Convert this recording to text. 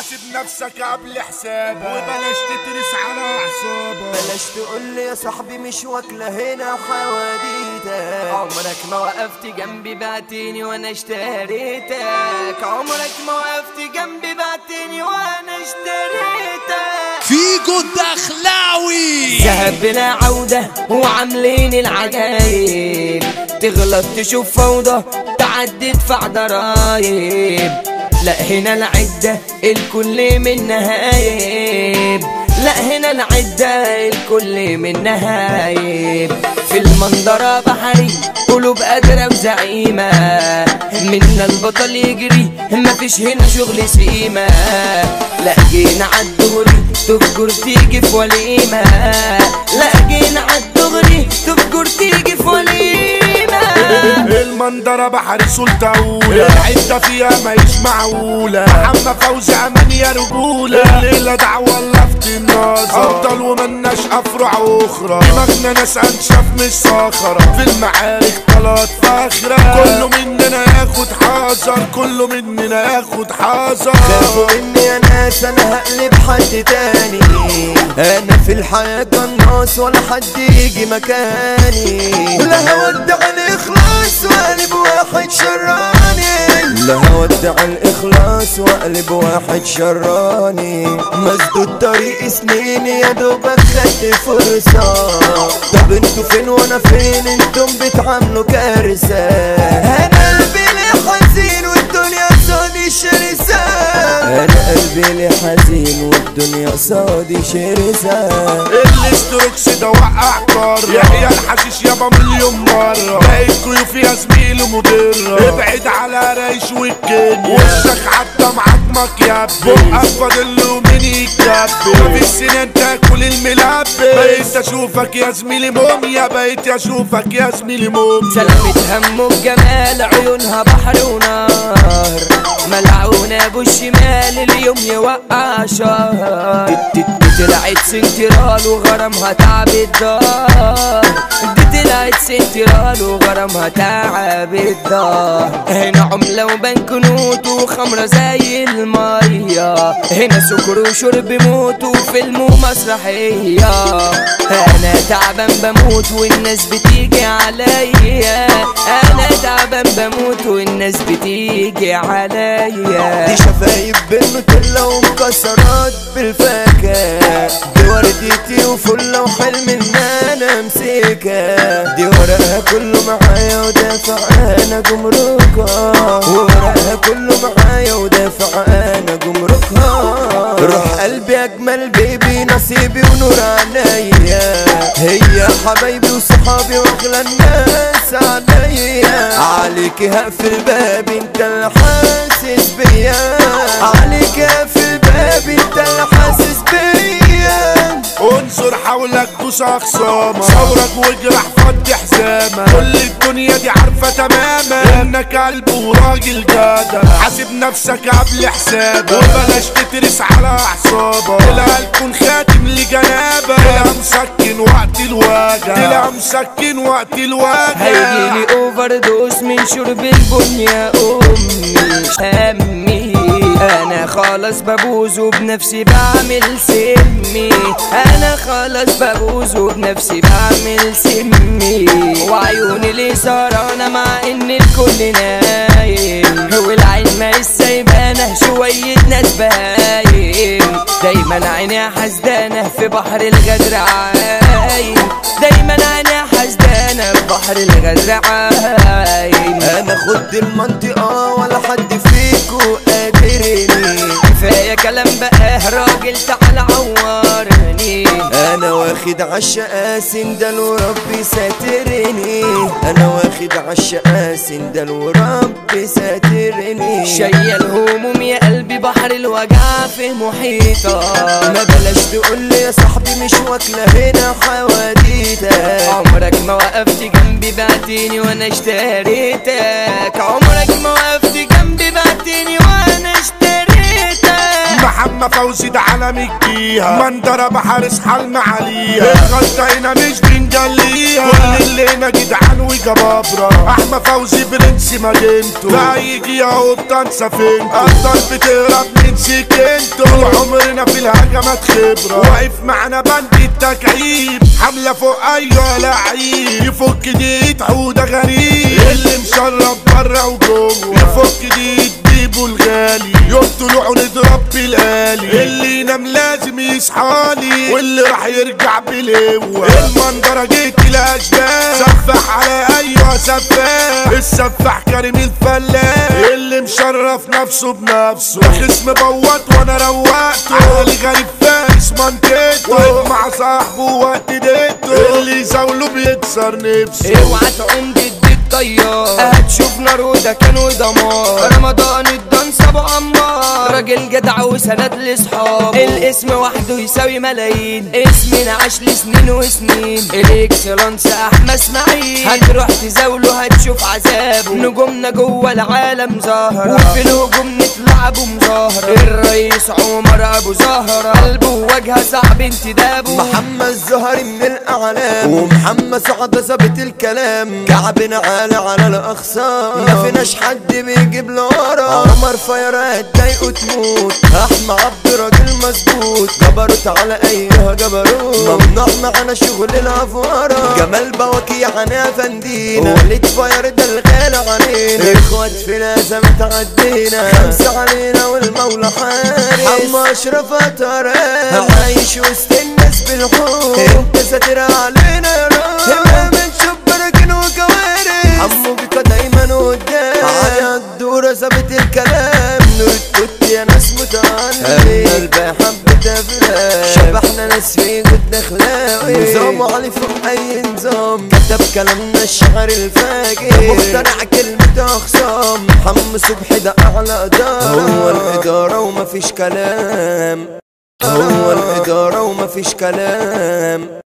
حاسب نفسك قبل حسابك وبلاش تترس على اعصابك بلاش تقول لي يا صاحبي مش واكله هنا حواديتك عمرك ما وقفت جنبي بعتني وانا اشتريتك عمرك ما وقفت جنبي بعتني وانا اشتريتك فيجو الدخلاوي ذهب بلا عودة وعاملين العجايب تغلط تشوف فوضى تعدي تدفع ضرايب لا هنا العدة الكل من نهايب لا هنا العدة الكل من نهايب في المنظرة بحري قلوب قادرة وزعيمة منا البطل يجري مفيش هنا شغل سيمة لا جينا عالدغري تفجر تيجي في وليمة لا جينا عالدغري تفجر تيجي في وليمة المنظرة بحر سلطاولة العدة فيها ماهيش معقولة محمد فوزي امان يا رجولة الليلة دعوة لفت النظر افضل ومناش افرع اخرى دماغنا ناس انشف مش صخرة في المعارك طلعت فاخرة كله مننا ياخد حذر كله مننا ياخد حذر خافوا مني يا ناس انا هقلب حد تاني انا في الحياة قناص ولا حد يجي مكاني لا هودع الاخلاص واقلب واحد شراني لا هودع الاخلاص واقلب واحد شراني مسدود طريق سنين يا دوبك خدت فرصة طب انتوا فين وانا فين انتم بتعملوا كارثة انا قلبي ليه حزين والدنيا صادي شرسة انا قلبي ليه حزين والدنيا صادي شرسة الاستروكس ده وقع قارة يحيى الحشيش يابا مليون مرة بقيت كيوف يا زميلي مضرة ابعد على ريش والكينيا وشك حتى معاك مكياب بقك فاضل له مين يكبي مفيش سنين تاكل الملبس بقيت اشوفك يا زميلي موميا بقيت اشوفك يا زميلي موميا سلمت همه بجمال عيونها بحر ونار ملعونة بالشمال اليوم يوقع شهر دي- دي- دي طلعت سنترال وغرامها تعب الدار دي طلعت سنترال وغرامها تعب الدار هنا عملة وبنك نوت وخمرة زي المية هنا سكر وشرب موت وفيلم ومسرحية انا تعبان بموت والناس بتيجي عليا انا تعبان بموت والناس بتيجي عليا دي شفايف بالنوتيلا ومكسرات بالفاكهة دي ورديتي وفلة وحلم ان انا امسكها دي ورقها كله معايا ودافع انا جمركها ورقها كله معايا ودافع انا جمركها روح قلبي اجمل بيبي نصيبي ونور عينيا هي حبايبي وصحابي واغلى الناس عليا عليك هقفل بابي انت اللي حاسس بيا عليك هقفل بابي انت اللي حاسس بيا انظر حولك دوس اخصامك ثورك واجرح فضي حزامك كل الدنيا دي عارفة تماما انك قلب وراجل جدع حاسب نفسك قبل حسابك وبلاش تترس على اعصابك تلاقي الكون خاتم لجنابك تلاقي مسكن وقت الوجع تلاقي مسكن وقت الوجع هيجيلي اوفر دوز من شرب البن يا امي امي انا خلاص ببوظ وبنفسي بعمل سمي انا خلاص ببوظ وبنفسي بعمل سمي وعيوني ليه سهرانة مع ان الكل نايم والعين ما سايبانه شوية ناس بهايم دايما عيني حسدانة في بحر الغدر عايم دايما عيني حسدانة في بحر الغدر عايم انا خد المنطقة ولا حد فيكو قادرني كفاية كلام بقى راجل تعال عورني انا واخد عالشقا سندل وربي ساترني انا واخد عالشقا سندل وربي ساترني شايل هموم يا قلبي بحر الوجع في محيطة ما بلاش تقول لي يا صاحبي مش واكله هنا حواديتك عمرك ما وقفت جنبي بعتني وانا اشتريتك عمرك ما وقفت جنبي بعتني وانا اشتريتك محمد حمى فوزي ده عالم الجيهة مندرة بحارس حلم عليها الغلطة هنا مش بنجليها كل اللي هنا جدعان وجبابرة احمى فوزي برنس مدينته لا يجي اهو بتنسى فين افضل بتهرب من سكنته طول عمرنا في الهجمات خبرة واقف معنا بند التكعيب حملة فوق ايوه لعيب يفك دي حودة غريب اللي مشرب برا وجوه يفك دي تجيبه الغالي يوم طلوعه نضرب بالآلي اللي ينام لازم يصحالي واللي راح يرجع بالهوة المنظرة جيت الاشباه سفح على ايوه سفاح السفاح كريم الفلاح اللي مشرف نفسه بنفسه ده خصم بوط وانا روقته علي غريب فارس منطقته مع صاحبه وقت ديته اللي يزاوله بيكسر نفسه اوعى تعوم ضد الطيار هتشوف نار وده كان ودمار رمضان الدنس ابو عمار راجل جدع وسند لاصحاب الاسم وحده يساوي ملايين اسمنا عاش لسنين وسنين الاكسلانس احمد اسماعيل هتروح تزاوله هتشوف عذابه نجومنا جوه العالم ظاهرة وفي الهجوم نطلع ابو مظاهرة الرئيس عمر ابو زهرة قلبه وجهه صعب انتدابه محمد زهري من الاعلام ومحمد سعد ثابت الكلام كعبنا عالي على الاخصام ما فيناش حد بيجيب لورا عمر فيرات ضايقه تموت احمد عبد راجل مظبوط جبروت على ايها جبروت ممنوع معانا شغل الافوارة جمال بواكي عنا فندينا وليد فاير ده الغالي علينا اخوات في لازم تعدينا خمسة علينا والمولى حارس حما اشرف ترى عايش وسط الناس بالحب انت ساتر علينا يا رب من شبركن وكوارث عمو بك دايما قدام على الدورة ثابت الكلام نور التوت يا ناس متعلم قلبي حبة افلام شبحنا ناس في جد اخلاقي نظام علي فوق اي نظام كتب كلامنا الشعر الفاجر مخترع كلمة اخصام حم صبحي ده اعلى ادارة هو الادارة ومفيش كلام هو الادارة ومفيش كلام